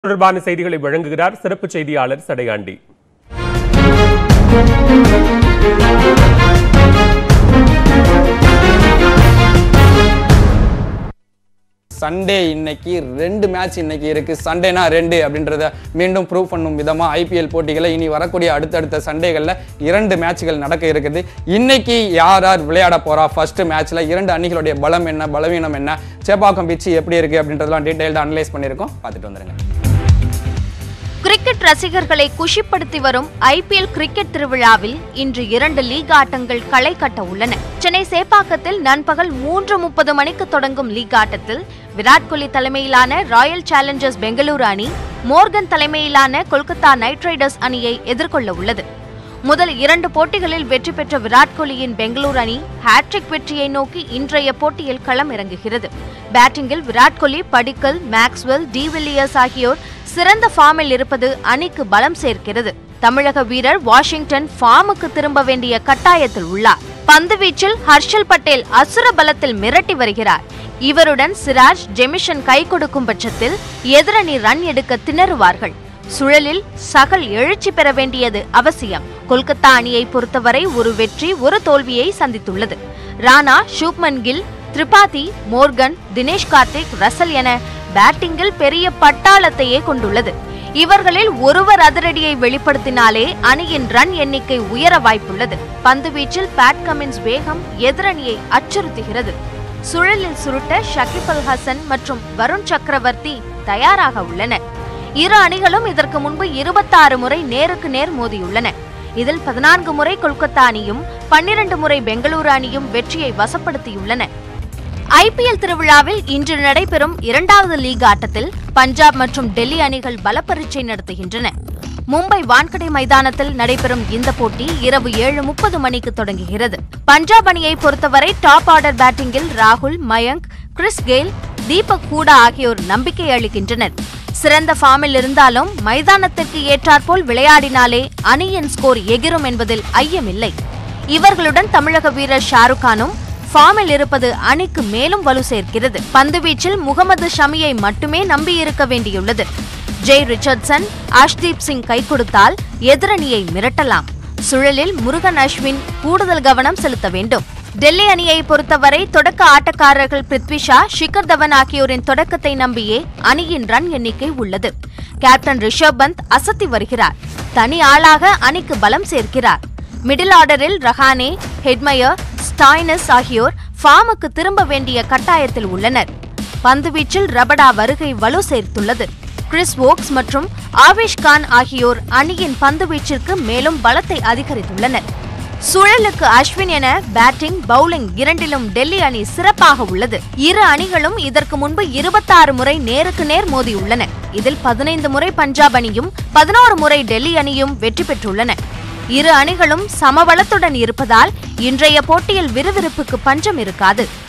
தொடர்பான செய்திகளை வழங்குகிறார் சிறப்பு செய்தியாளர் சடையாண்டி சண்டே இன்னைக்கு ரெண்டு மேட்ச் இன்னைக்கு இருக்கு சண்டேனா ரெண்டு அப்படின்றத மீண்டும் ப்ரூவ் பண்ணும் விதமா ஐபிஎல் போட்டிகளை இனி வரக்கூடிய அடுத்தடுத்த சண்டேகளில் இரண்டு மேட்ச்கள் நடக்க இருக்குது இன்னைக்கு யார் யார் விளையாட போறா ஃபர்ஸ்ட் மேட்ச்ல இரண்டு அணிகளுடைய பலம் என்ன பலவீனம் என்ன சேப்பாக்கம் பிச்சு எப்படி இருக்கு அப்படின்றதெல்லாம் டீடைல்டாக அனலைஸ் பண்ணியிருக்கோம் பார்த்துட்டு வந்துருங்க கிரிக்கெட் ரசிகர்களை குஷிப்படுத்தி வரும் ஐபிஎல் கிரிக்கெட் திருவிழாவில் இன்று இரண்டு லீக் ஆட்டங்கள் களை கட்ட உள்ளன சென்னை சேப்பாக்கத்தில் நண்பகல் மூன்று முப்பது மணிக்கு தொடங்கும் லீக் ஆட்டத்தில் விராட் கோலி தலைமையிலான ராயல் சேலஞ்சர்ஸ் பெங்களூரு அணி மோர்கன் தலைமையிலான கொல்கத்தா நைட் ரைடர்ஸ் அணியை எதிர்கொள்ள உள்ளது முதல் இரண்டு போட்டிகளில் வெற்றி பெற்ற விராட் கோலியின் பெங்களூரு அணி ஹாட்ரிக் வெற்றியை நோக்கி இன்றைய போட்டியில் களம் இறங்குகிறது பேட்டிங்கில் Virat Kohli Padikkal Maxwell de Villiers ஆகியோர் சிறந்த ஃபார்மில் இருப்பது அணிக்கு பலம் சேர்க்கிறது தமிழக வீரர் வாஷிங்டன் ஃபார்முக்கு திரும்ப வேண்டிய கட்டாயத்தில் உள்ளார் பந்துவீச்சில் ஹர்ஷல் பட்டேல் அசுர பலத்தில் மிரட்டி வருகிறார் இவருடன் சிராஜ் ஜெமிஷன் கை கொடுக்கும் பட்சத்தில் எதிரணி ரன் எடுக்க திணறுவார்கள் சுழலில் சகல் எழுச்சி பெற வேண்டியது அவசியம் கொல்கத்தா அணியை பொறுத்தவரை ஒரு வெற்றி ஒரு தோல்வியை சந்தித்துள்ளது ராணா ஷூப்மன் கில் திரிபாதி மோர்கன் தினேஷ் கார்த்திக் ரசல் என பேட்டிங்கில் பெரிய பட்டாளத்தையே கொண்டுள்ளது இவர்களில் ஒருவர் அதிரடியை வெளிப்படுத்தினாலே அணியின் ரன் எண்ணிக்கை உயர வாய்ப்புள்ளது பந்துவீச்சில் பேட் கமின்ஸ் வேகம் எதிரணியை அச்சுறுத்துகிறது சுழலில் சுருட்ட ஷகிப் அல் ஹசன் மற்றும் வருண் சக்கரவர்த்தி தயாராக உள்ளனர் இரு அணிகளும் இதற்கு முன்பு இருபத்தாறு முறை நேருக்கு நேர் மோதியுள்ளன இதில் பதினான்கு முறை கொல்கத்தா அணியும் பன்னிரண்டு முறை பெங்களூரு அணியும் வெற்றியை வசப்படுத்தியுள்ளன ஐபிஎல் திருவிழாவில் இன்று நடைபெறும் இரண்டாவது லீக் ஆட்டத்தில் பஞ்சாப் மற்றும் டெல்லி அணிகள் பலப்பரீட்சை நடத்துகின்றன மும்பை வான்கடை மைதானத்தில் நடைபெறும் இந்த போட்டி இரவு ஏழு முப்பது மணிக்கு தொடங்குகிறது பஞ்சாப் அணியை பொறுத்தவரை டாப் ஆர்டர் பேட்டிங்கில் ராகுல் மயங்க் கிறிஸ் கெயில் தீபக் ஹூடா ஆகியோர் நம்பிக்கை அளிக்கின்றனர் சிறந்த ஃபார்மில் இருந்தாலும் மைதானத்திற்கு ஏற்றாற்போல் விளையாடினாலே அணியின் ஸ்கோர் எகிரும் என்பதில் ஐயமில்லை இவர்களுடன் தமிழக வீரர் ஷாருக் கானும் ஃபார்மில் இருப்பது அணிக்கு மேலும் வலு சேர்க்கிறது பந்துவீச்சில் முகமது ஷமியை மட்டுமே நம்பியிருக்க வேண்டியுள்ளது ஜெய் ரிச்சர்ட்சன் அஷ்தீப் சிங் கை கொடுத்தால் எதிரணியை மிரட்டலாம் சுழலில் முருகன் அஸ்வின் கூடுதல் கவனம் செலுத்த வேண்டும் டெல்லி அணியை பொறுத்தவரை தொடக்க ஆட்டக்காரர்கள் பிருத்வி ஷா ஷிகர் தவன் ஆகியோரின் தொடக்கத்தை நம்பியே அணியின் ரன் எண்ணிக்கை உள்ளது கேப்டன் ரிஷப் பந்த் அசத்தி வருகிறார் தனி ஆளாக அணிக்கு பலம் சேர்க்கிறார் மிடில் ஆர்டரில் ரஹானே ஹெட்மயர் ஸ்டாய்னஸ் ஆகியோர் ஃபார்முக்கு திரும்ப வேண்டிய கட்டாயத்தில் உள்ளனர் பந்துவீச்சில் ரபடா வருகை வலு சேர்த்துள்ளது கிறிஸ் வோக்ஸ் மற்றும் ஆவேஷ் கான் ஆகியோர் அணியின் பந்துவீச்சிற்கு மேலும் பலத்தை அதிகரித்துள்ளனர் சுழலுக்கு அஸ்வின் என பேட்டிங் பவுலிங் இரண்டிலும் டெல்லி அணி சிறப்பாக உள்ளது இரு அணிகளும் இதற்கு முன்பு இருபத்தாறு முறை நேருக்கு நேர் மோதியுள்ளன இதில் பதினைந்து முறை பஞ்சாப் அணியும் பதினோரு முறை டெல்லி அணியும் வெற்றி பெற்றுள்ளன இரு அணிகளும் சமபலத்துடன் இருப்பதால் இன்றைய போட்டியில் விறுவிறுப்புக்கு பஞ்சம் இருக்காது